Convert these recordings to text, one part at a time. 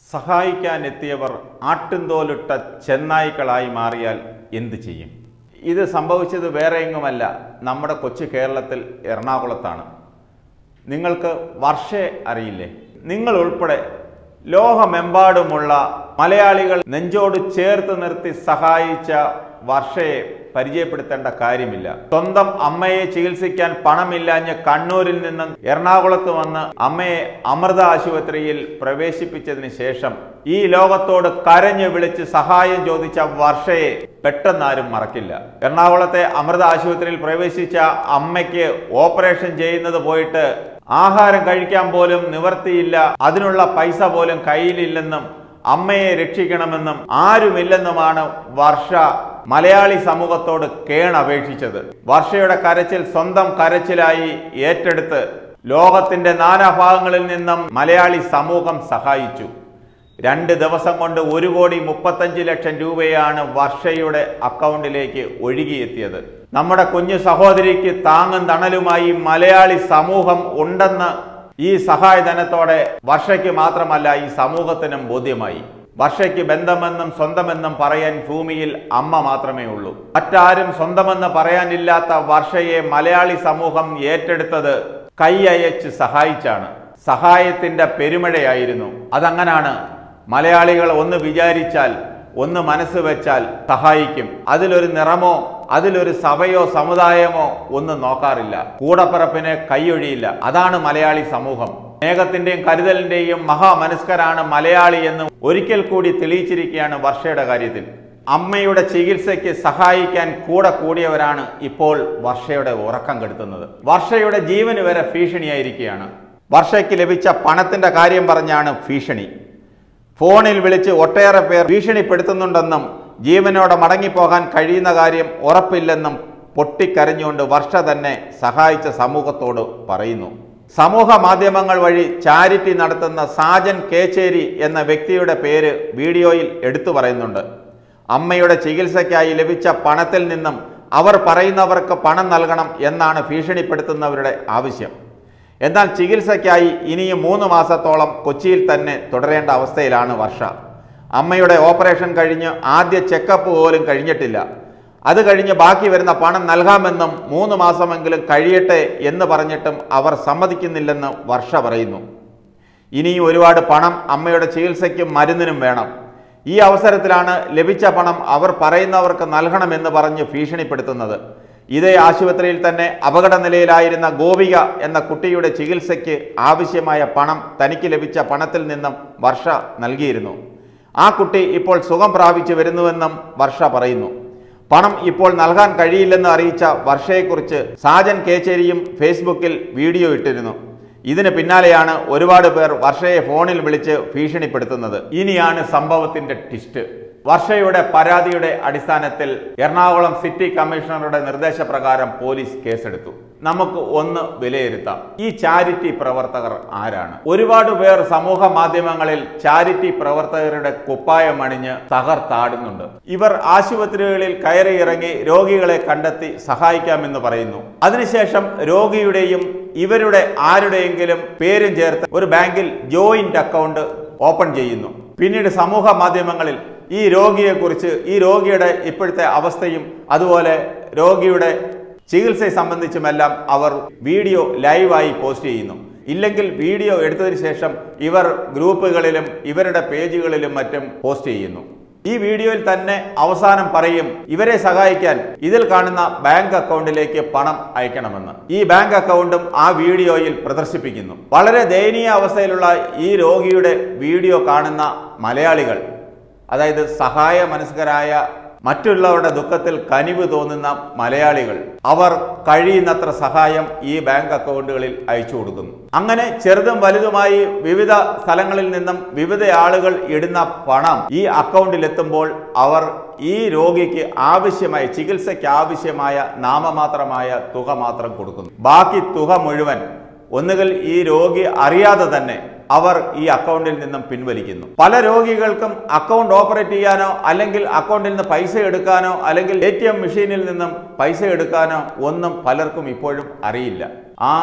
സഹായിക്കാനെത്തിയവർ ആട്ടിൻതോലിട്ട ചെന്നായ്ക്കളായി മാറിയാൽ എന്ത് ചെയ്യും ഇത് സംഭവിച്ചത് വേറെ എങ്ങുമല്ല നമ്മുടെ കൊച്ചു കേരളത്തിൽ എറണാകുളത്താണ് നിങ്ങൾക്ക് വർഷേ അറിയില്ലേ നിങ്ങൾ ഉൾപ്പെടെ ലോകമെമ്പാടുമുള്ള മലയാളികൾ നെഞ്ചോട് ചേർത്ത് നിർത്തി സഹായിച്ച വർഷയെ പരിചയപ്പെടുത്തേണ്ട കാര്യമില്ല സ്വന്തം അമ്മയെ ചികിത്സിക്കാൻ പണമില്ലാഞ്ഞ് കണ്ണൂരിൽ നിന്നും എറണാകുളത്ത് വന്ന് അമ്മയെ അമൃത ആശുപത്രിയിൽ പ്രവേശിപ്പിച്ചതിന് ശേഷം ഈ ലോകത്തോട് കരഞ്ഞു വിളിച്ച് സഹായം ചോദിച്ച വർഷയെ പെട്ടെന്നാരും മറക്കില്ല എറണാകുളത്തെ അമൃത ആശുപത്രിയിൽ പ്രവേശിച്ച അമ്മയ്ക്ക് ഓപ്പറേഷൻ ചെയ്യുന്നത് പോയിട്ട് ആഹാരം കഴിക്കാൻ പോലും നിവർത്തിയില്ല അതിനുള്ള പൈസ പോലും കയ്യിലില്ലെന്നും അമ്മയെ രക്ഷിക്കണമെന്നും ആരുമില്ലെന്നുമാണ് വർഷ മലയാളി സമൂഹത്തോട് കേണപേക്ഷിച്ചത് വർഷയുടെ കരച്ചിൽ സ്വന്തം കരച്ചിലായി ഏറ്റെടുത്ത് ലോകത്തിന്റെ നാനാഭാഗങ്ങളിൽ നിന്നും മലയാളി സമൂഹം സഹായിച്ചു രണ്ട് ദിവസം കൊണ്ട് ഒരു കോടി മുപ്പത്തഞ്ച് ലക്ഷം രൂപയാണ് വർഷയുടെ അക്കൗണ്ടിലേക്ക് ഒഴുകിയെത്തിയത് നമ്മുടെ കുഞ്ഞു സഹോദരിക്ക് താങ്ങും തണലുമായി മലയാളി സമൂഹം ഉണ്ടെന്ന് ഈ സഹായധനത്തോടെ വർഷയ്ക്ക് മാത്രമല്ല ഈ സമൂഹത്തിനും ബോധ്യമായി വർഷയ്ക്ക് ബന്ധമെന്നും സ്വന്തമെന്നും പറയാൻ ഭൂമിയിൽ അമ്മ മാത്രമേ ഉള്ളൂ മറ്റാരും സ്വന്തമെന്ന് പറയാനില്ലാത്ത വർഷയെ മലയാളി സമൂഹം ഏറ്റെടുത്തത് കൈ അയച്ച് സഹായിച്ചാണ് സഹായത്തിന്റെ പെരുമഴയായിരുന്നു അതങ്ങനാണ് മലയാളികൾ ഒന്ന് വിചാരിച്ചാൽ ഒന്ന് മനസ്സ് വെച്ചാൽ സഹായിക്കും അതിലൊരു നിറമോ അതിലൊരു സഭയോ സമുദായമോ ഒന്നും നോക്കാറില്ല കൂടപ്പിറപ്പിന് കൈയൊഴിയില്ല അതാണ് മലയാളി സമൂഹം സ്നേഹത്തിന്റെയും കരുതലിന്റെയും മഹാമനസ്കരാണ് മലയാളി എന്ന് ഒരിക്കൽ കൂടി തെളിയിച്ചിരിക്കുകയാണ് വർഷയുടെ കാര്യത്തിൽ അമ്മയുടെ ചികിത്സയ്ക്ക് സഹായിക്കാൻ കൂടെ കൂടിയവരാണ് ഇപ്പോൾ വർഷയുടെ ഉറക്കം കെടുത്തുന്നത് വർഷയുടെ ജീവന് വരെ ഭീഷണിയായിരിക്കുകയാണ് വർഷയ്ക്ക് ലഭിച്ച പണത്തിന്റെ കാര്യം പറഞ്ഞാണ് ഭീഷണി ഫോണിൽ വിളിച്ച് ഒട്ടേറെ പേർ ഭീഷണിപ്പെടുത്തുന്നുണ്ടെന്നും ജീവനോടെ മടങ്ങിപ്പോകാൻ കഴിയുന്ന കാര്യം ഉറപ്പില്ലെന്നും പൊട്ടിക്കരഞ്ഞുകൊണ്ട് വർഷ തന്നെ സഹായിച്ച സമൂഹത്തോട് പറയുന്നു സമൂഹ മാധ്യമങ്ങൾ വഴി ചാരിറ്റി നടത്തുന്ന സാജൻ കേച്ചേരി എന്ന വ്യക്തിയുടെ പേര് വീഡിയോയിൽ എടുത്തു പറയുന്നുണ്ട് അമ്മയുടെ ചികിത്സയ്ക്കായി ലഭിച്ച പണത്തിൽ നിന്നും അവർ പറയുന്നവർക്ക് പണം നൽകണം എന്നാണ് ഭീഷണിപ്പെടുത്തുന്നവരുടെ ആവശ്യം എന്നാൽ ചികിത്സയ്ക്കായി ഇനിയും മൂന്ന് മാസത്തോളം കൊച്ചിയിൽ തന്നെ തുടരേണ്ട അവസ്ഥയിലാണ് വർഷ അമ്മയുടെ ഓപ്പറേഷൻ കഴിഞ്ഞ് ആദ്യ ചെക്കപ്പ് പോലും കഴിഞ്ഞിട്ടില്ല അത് കഴിഞ്ഞ് ബാക്കി വരുന്ന പണം നൽകാമെന്നും മൂന്ന് മാസമെങ്കിലും കഴിയട്ടെ എന്ന് പറഞ്ഞിട്ടും അവർ സമ്മതിക്കുന്നില്ലെന്ന് വർഷ പറയുന്നു ഇനിയും ഒരുപാട് പണം അമ്മയുടെ ചികിത്സയ്ക്കും മരുന്നിനും വേണം ഈ അവസരത്തിലാണ് ലഭിച്ച പണം അവർ പറയുന്നവർക്ക് നൽകണമെന്ന് പറഞ്ഞ് ഭീഷണിപ്പെടുത്തുന്നത് ഇതേ ആശുപത്രിയിൽ തന്നെ അപകട നിലയിലായിരുന്ന ഗോപിക എന്ന കുട്ടിയുടെ ചികിത്സയ്ക്ക് ആവശ്യമായ പണം തനിക്ക് ലഭിച്ച പണത്തിൽ നിന്നും വർഷ നൽകിയിരുന്നു ആ കുട്ടി ഇപ്പോൾ സുഖം പ്രാപിച്ചു വരുന്നുവെന്നും വർഷ പറയുന്നു പണം ഇപ്പോൾ നൽകാൻ കഴിയില്ലെന്ന് അറിയിച്ച വർഷയെക്കുറിച്ച് സാജൻ കേച്ചേരിയും ഫേസ്ബുക്കിൽ വീഡിയോ ഇട്ടിരുന്നു ഇതിന് പിന്നാലെയാണ് ഒരുപാട് പേർ വർഷയെ ഫോണിൽ വിളിച്ച് ഭീഷണിപ്പെടുത്തുന്നത് ഇനിയാണ് സംഭവത്തിന്റെ ട്വിസ്റ്റ് വർഷയുടെ പരാതിയുടെ അടിസ്ഥാനത്തിൽ എറണാകുളം സിറ്റി കമ്മീഷണറുടെ നിർദ്ദേശപ്രകാരം പോലീസ് കേസെടുത്തു നമുക്ക് ഒന്ന് വിലയിരുത്താം ഈ ചാരിറ്റി പ്രവർത്തകർ ആരാണ് ഒരുപാട് പേർ സമൂഹ മാധ്യമങ്ങളിൽ ചാരിറ്റി പ്രവർത്തകരുടെ കുപ്പായം അണിഞ്ഞ് തകർത്താടുന്നുണ്ട് ഇവർ ആശുപത്രികളിൽ കയറി ഇറങ്ങി രോഗികളെ കണ്ടെത്തി സഹായിക്കാമെന്ന് പറയുന്നു അതിനുശേഷം രോഗിയുടെയും ഇവരുടെ ആരുടെയെങ്കിലും പേരും ചേർത്ത് ഒരു ബാങ്കിൽ ജോയിന്റ് അക്കൗണ്ട് ഓപ്പൺ ചെയ്യുന്നു പിന്നീട് സമൂഹ മാധ്യമങ്ങളിൽ ഈ രോഗിയെക്കുറിച്ച് ഈ രോഗിയുടെ ഇപ്പോഴത്തെ അവസ്ഥയും അതുപോലെ രോഗിയുടെ ചികിത്സയെ സംബന്ധിച്ചുമെല്ലാം അവർ വീഡിയോ ലൈവായി പോസ്റ്റ് ചെയ്യുന്നു ഇല്ലെങ്കിൽ വീഡിയോ എടുത്തതിന് ശേഷം ഇവർ ഗ്രൂപ്പുകളിലും ഇവരുടെ പേജുകളിലും മറ്റും പോസ്റ്റ് ചെയ്യുന്നു ഈ വീഡിയോയിൽ തന്നെ അവസാനം പറയും ഇവരെ സഹായിക്കാൻ ഇതിൽ കാണുന്ന ബാങ്ക് അക്കൗണ്ടിലേക്ക് പണം അയക്കണമെന്ന് ഈ ബാങ്ക് അക്കൗണ്ടും ആ വീഡിയോയിൽ പ്രദർശിപ്പിക്കുന്നു വളരെ ദയനീയ അവസ്ഥയിലുള്ള ഈ രോഗിയുടെ വീഡിയോ കാണുന്ന മലയാളികൾ അതായത് സഹായ മനസ്കരായ മറ്റുള്ളവരുടെ ദുഃഖത്തിൽ കനിവ് തോന്നുന്ന മലയാളികൾ അവർ കഴിയുന്നത്ര സഹായം ഈ ബാങ്ക് അക്കൗണ്ടുകളിൽ അയച്ചു കൊടുക്കുന്നു അങ്ങനെ ചെറുതും വലുതുമായി വിവിധ സ്ഥലങ്ങളിൽ നിന്നും വിവിധ ആളുകൾ ഇടുന്ന പണം ഈ അക്കൗണ്ടിൽ എത്തുമ്പോൾ അവർ ഈ രോഗിക്ക് ആവശ്യമായ ചികിത്സയ്ക്ക് ആവശ്യമായ നാമമാത്രമായ തുക മാത്രം കൊടുക്കുന്നു ബാക്കി തുക മുഴുവൻ ഒന്നുകിൽ ഈ രോഗി അറിയാതെ തന്നെ അവർ ഈ അക്കൗണ്ടിൽ നിന്നും പിൻവലിക്കുന്നു പല രോഗികൾക്കും അക്കൗണ്ട് ഓപ്പറേറ്റ് ചെയ്യാനോ അല്ലെങ്കിൽ അക്കൗണ്ടിൽ നിന്ന് പൈസ എടുക്കാനോ അല്ലെങ്കിൽ എ ടി എം മെഷീനിൽ നിന്നും പൈസ എടുക്കാനോ ഒന്നും പലർക്കും ഇപ്പോഴും അറിയില്ല ആ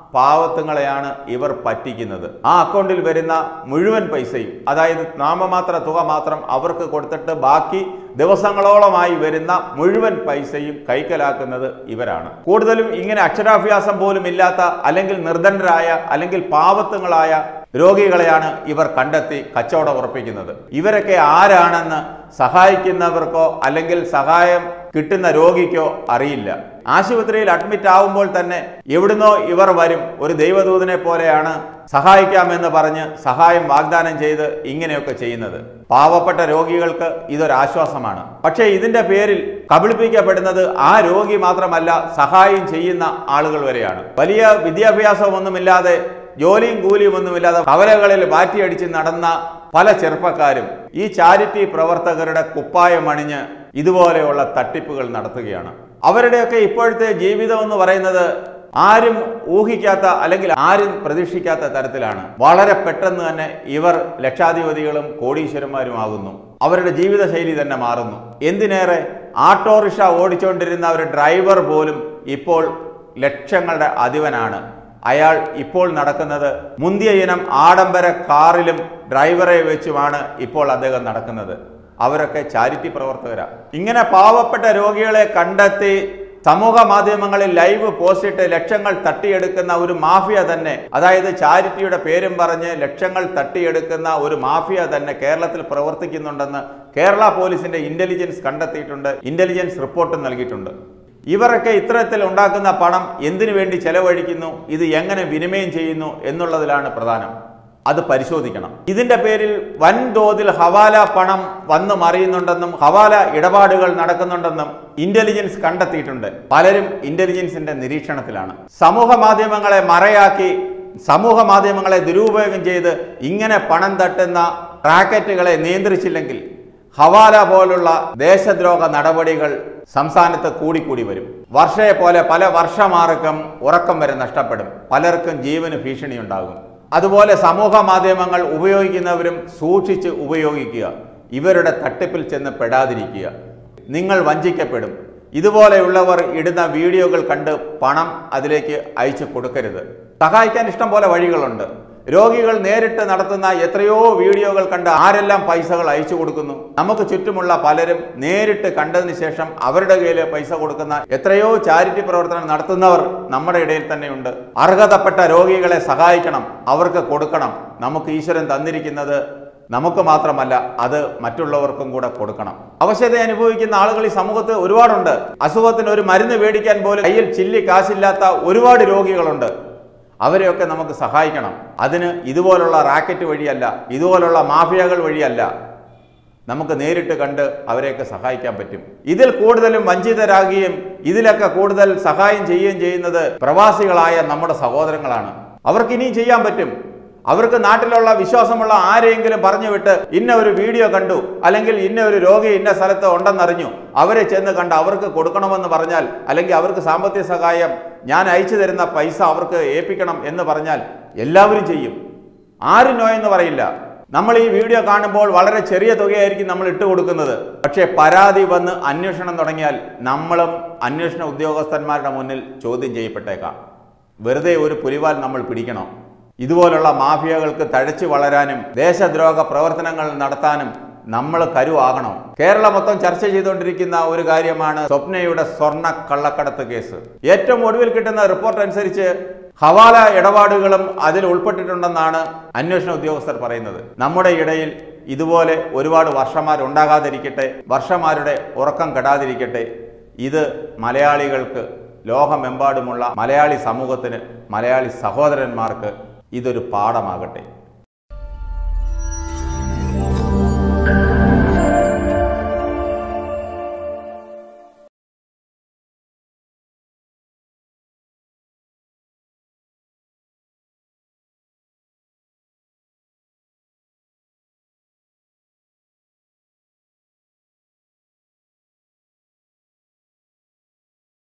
പാവത്തുങ്ങളെയാണ് ഇവർ പറ്റിക്കുന്നത് ആ അക്കൗണ്ടിൽ വരുന്ന മുഴുവൻ പൈസയും അതായത് നാമമാത്ര തുക മാത്രം അവർക്ക് കൊടുത്തിട്ട് ബാക്കി ദിവസങ്ങളോളമായി വരുന്ന മുഴുവൻ പൈസയും കൈക്കലാക്കുന്നത് ഇവരാണ് കൂടുതലും ഇങ്ങനെ അക്ഷരാഭ്യാസം പോലും ഇല്ലാത്ത അല്ലെങ്കിൽ നിർദ്ധനരായ അല്ലെങ്കിൽ പാവത്തുങ്ങളായ രോഗികളെയാണ് ഇവർ കണ്ടെത്തി കച്ചവടം ഉറപ്പിക്കുന്നത് ഇവരൊക്കെ ആരാണെന്ന് സഹായിക്കുന്നവർക്കോ അല്ലെങ്കിൽ സഹായം കിട്ടുന്ന രോഗിക്കോ അറിയില്ല ആശുപത്രിയിൽ അഡ്മിറ്റ് ആവുമ്പോൾ തന്നെ എവിടുന്നോ ഇവർ വരും ഒരു ദൈവദൂതനെ പോലെയാണ് സഹായിക്കാമെന്ന് പറഞ്ഞ് സഹായം വാഗ്ദാനം ചെയ്ത് ഇങ്ങനെയൊക്കെ ചെയ്യുന്നത് പാവപ്പെട്ട രോഗികൾക്ക് ഇതൊരാശ്വാസമാണ് പക്ഷേ ഇതിന്റെ പേരിൽ കബളിപ്പിക്കപ്പെടുന്നത് ആ രോഗി മാത്രമല്ല സഹായം ചെയ്യുന്ന ആളുകൾ വരെയാണ് വലിയ വിദ്യാഭ്യാസമൊന്നുമില്ലാതെ ജോലിയും കൂലിയും ഒന്നുമില്ലാതെ കവലകളിൽ ബാറ്റിയടിച്ച് നടന്ന പല ചെറുപ്പക്കാരും ഈ ചാരിറ്റി പ്രവർത്തകരുടെ കുപ്പായം അണിഞ്ഞ് ഇതുപോലെയുള്ള തട്ടിപ്പുകൾ നടത്തുകയാണ് അവരുടെയൊക്കെ ഇപ്പോഴത്തെ ജീവിതം എന്ന് പറയുന്നത് ആരും ഊഹിക്കാത്ത അല്ലെങ്കിൽ ആരും പ്രതീക്ഷിക്കാത്ത തരത്തിലാണ് വളരെ പെട്ടെന്ന് തന്നെ ഇവർ ലക്ഷാധിപതികളും കോടീശ്വരന്മാരുമാകുന്നു അവരുടെ ജീവിതശൈലി തന്നെ മാറുന്നു എന്തിനേറെ ആട്ടോറിക്ഷ ഓടിച്ചുകൊണ്ടിരുന്ന ഒരു ഡ്രൈവർ പോലും ഇപ്പോൾ ലക്ഷങ്ങളുടെ അധിപനാണ് അയാൾ ഇപ്പോൾ നടക്കുന്നത് മുന്തിയ ഇനം ആഡംബര കാറിലും ഡ്രൈവറെ വെച്ചുമാണ് ഇപ്പോൾ അദ്ദേഹം നടക്കുന്നത് അവരൊക്കെ ചാരിറ്റി പ്രവർത്തകരാ ഇങ്ങനെ പാവപ്പെട്ട രോഗികളെ കണ്ടെത്തി സമൂഹ മാധ്യമങ്ങളിൽ ലൈവ് പോസ്റ്റിട്ട് ലക്ഷങ്ങൾ തട്ടിയെടുക്കുന്ന ഒരു മാഫിയ തന്നെ അതായത് ചാരിറ്റിയുടെ പേരും പറഞ്ഞ് ലക്ഷങ്ങൾ തട്ടിയെടുക്കുന്ന ഒരു മാഫിയ തന്നെ കേരളത്തിൽ പ്രവർത്തിക്കുന്നുണ്ടെന്ന് കേരള പോലീസിന്റെ ഇന്റലിജൻസ് കണ്ടെത്തിയിട്ടുണ്ട് ഇന്റലിജൻസ് റിപ്പോർട്ട് നൽകിയിട്ടുണ്ട് ഇവരൊക്കെ ഇത്തരത്തിൽ ഉണ്ടാക്കുന്ന പണം എന്തിനു വേണ്ടി ചെലവഴിക്കുന്നു ഇത് എങ്ങനെ വിനിമയം ചെയ്യുന്നു എന്നുള്ളതിലാണ് പ്രധാനം അത് പരിശോധിക്കണം ഇതിന്റെ പേരിൽ വൻതോതിൽ ഹവാല പണം വന്നു മറിയുന്നുണ്ടെന്നും ഹവാല ഇടപാടുകൾ നടക്കുന്നുണ്ടെന്നും ഇന്റലിജൻസ് കണ്ടെത്തിയിട്ടുണ്ട് പലരും ഇന്റലിജൻസിന്റെ നിരീക്ഷണത്തിലാണ് സമൂഹ മാധ്യമങ്ങളെ മറയാക്കി സമൂഹ മാധ്യമങ്ങളെ ദുരുപയോഗം ചെയ്ത് ഇങ്ങനെ പണം തട്ടുന്ന റാക്കറ്റുകളെ നിയന്ത്രിച്ചില്ലെങ്കിൽ ഹവാല പോലുള്ള ദേശദ്രോഹ നടപടികൾ സംസ്ഥാനത്ത് കൂടിക്കൂടി വരും വർഷയെ പോലെ പല വർഷമാർക്കും ഉറക്കം വരെ നഷ്ടപ്പെടും പലർക്കും ജീവന് ഭീഷണിയുണ്ടാകും അതുപോലെ സമൂഹ മാധ്യമങ്ങൾ ഉപയോഗിക്കുന്നവരും സൂക്ഷിച്ച് ഉപയോഗിക്കുക ഇവരുടെ തട്ടിപ്പിൽ ചെന്ന് പെടാതിരിക്കുക നിങ്ങൾ വഞ്ചിക്കപ്പെടും ഇതുപോലെയുള്ളവർ ഇടുന്ന വീഡിയോകൾ കണ്ട് പണം അതിലേക്ക് അയച്ചു കൊടുക്കരുത് സഹായിക്കാൻ ഇഷ്ടം പോലെ വഴികളുണ്ട് രോഗികൾ നേരിട്ട് നടത്തുന്ന എത്രയോ വീഡിയോകൾ കണ്ട് ആരെല്ലാം പൈസകൾ അയച്ചു കൊടുക്കുന്നു നമുക്ക് ചുറ്റുമുള്ള പലരും നേരിട്ട് കണ്ടതിന് ശേഷം അവരുടെ കയ്യിൽ പൈസ കൊടുക്കുന്ന എത്രയോ ചാരിറ്റി പ്രവർത്തനം നടത്തുന്നവർ നമ്മുടെ ഇടയിൽ തന്നെയുണ്ട് അർഹതപ്പെട്ട രോഗികളെ സഹായിക്കണം അവർക്ക് കൊടുക്കണം നമുക്ക് ഈശ്വരൻ തന്നിരിക്കുന്നത് നമുക്ക് മാത്രമല്ല അത് മറ്റുള്ളവർക്കും കൂടെ കൊടുക്കണം അവശത അനുഭവിക്കുന്ന ആളുകൾ ഈ സമൂഹത്ത് ഒരുപാടുണ്ട് അസുഖത്തിന് ഒരു മരുന്ന് മേടിക്കാൻ പോലും കയ്യിൽ ചില്ലി കാശില്ലാത്ത ഒരുപാട് രോഗികളുണ്ട് അവരെയൊക്കെ നമുക്ക് സഹായിക്കണം അതിന് ഇതുപോലുള്ള റാക്കറ്റ് വഴിയല്ല ഇതുപോലുള്ള മാഫിയകൾ വഴിയല്ല നമുക്ക് നേരിട്ട് കണ്ട് അവരെയൊക്കെ സഹായിക്കാൻ പറ്റും ഇതിൽ കൂടുതലും വഞ്ചിതരാകുകയും ഇതിലൊക്കെ കൂടുതൽ സഹായം ചെയ്യുകയും ചെയ്യുന്നത് പ്രവാസികളായ നമ്മുടെ സഹോദരങ്ങളാണ് അവർക്ക് ഇനിയും ചെയ്യാൻ പറ്റും അവർക്ക് നാട്ടിലുള്ള വിശ്വാസമുള്ള ആരെയെങ്കിലും പറഞ്ഞു വിട്ട് ഇന്ന ഒരു വീഡിയോ കണ്ടു അല്ലെങ്കിൽ ഇന്ന ഒരു രോഗി ഇന്ന സ്ഥലത്ത് ഉണ്ടെന്നറിഞ്ഞു അവരെ ചെന്ന് കണ്ട് അവർക്ക് കൊടുക്കണമെന്ന് പറഞ്ഞാൽ അല്ലെങ്കിൽ അവർക്ക് സാമ്പത്തിക സഹായം ഞാൻ അയച്ചു തരുന്ന പൈസ അവർക്ക് ഏൽപ്പിക്കണം എന്ന് പറഞ്ഞാൽ എല്ലാവരും ചെയ്യും ആരും നോ എന്ന് പറയില്ല നമ്മൾ ഈ വീഡിയോ കാണുമ്പോൾ വളരെ ചെറിയ തുകയായിരിക്കും നമ്മൾ ഇട്ട് കൊടുക്കുന്നത് പക്ഷേ പരാതി വന്ന് അന്വേഷണം തുടങ്ങിയാൽ നമ്മളും അന്വേഷണ ഉദ്യോഗസ്ഥന്മാരുടെ മുന്നിൽ ചോദ്യം ചെയ്യപ്പെട്ടേക്കാം വെറുതെ ഒരു പുലിവാൽ നമ്മൾ പിടിക്കണോ ഇതുപോലുള്ള മാഫിയകൾക്ക് തഴച്ചു വളരാനും ദേശദ്രോഹ പ്രവർത്തനങ്ങൾ നടത്താനും നമ്മൾ കരുവാകണം കേരളം മൊത്തം ചർച്ച ചെയ്തുകൊണ്ടിരിക്കുന്ന ഒരു കാര്യമാണ് സ്വപ്നയുടെ സ്വർണ്ണ കള്ളക്കടത്ത് കേസ് ഏറ്റവും ഒടുവിൽ കിട്ടുന്ന റിപ്പോർട്ട് അനുസരിച്ച് ഹവാല ഇടപാടുകളും അതിൽ ഉൾപ്പെട്ടിട്ടുണ്ടെന്നാണ് അന്വേഷണ ഉദ്യോഗസ്ഥർ പറയുന്നത് നമ്മുടെ ഇടയിൽ ഇതുപോലെ ഒരുപാട് വർഷമാരുണ്ടാകാതിരിക്കട്ടെ വർഷമാരുടെ ഉറക്കം കെടാതിരിക്കട്ടെ ഇത് മലയാളികൾക്ക് ലോകമെമ്പാടുമുള്ള മലയാളി സമൂഹത്തിന് മലയാളി സഹോദരന്മാർക്ക് ഇതൊരു പാഠമാകട്ടെ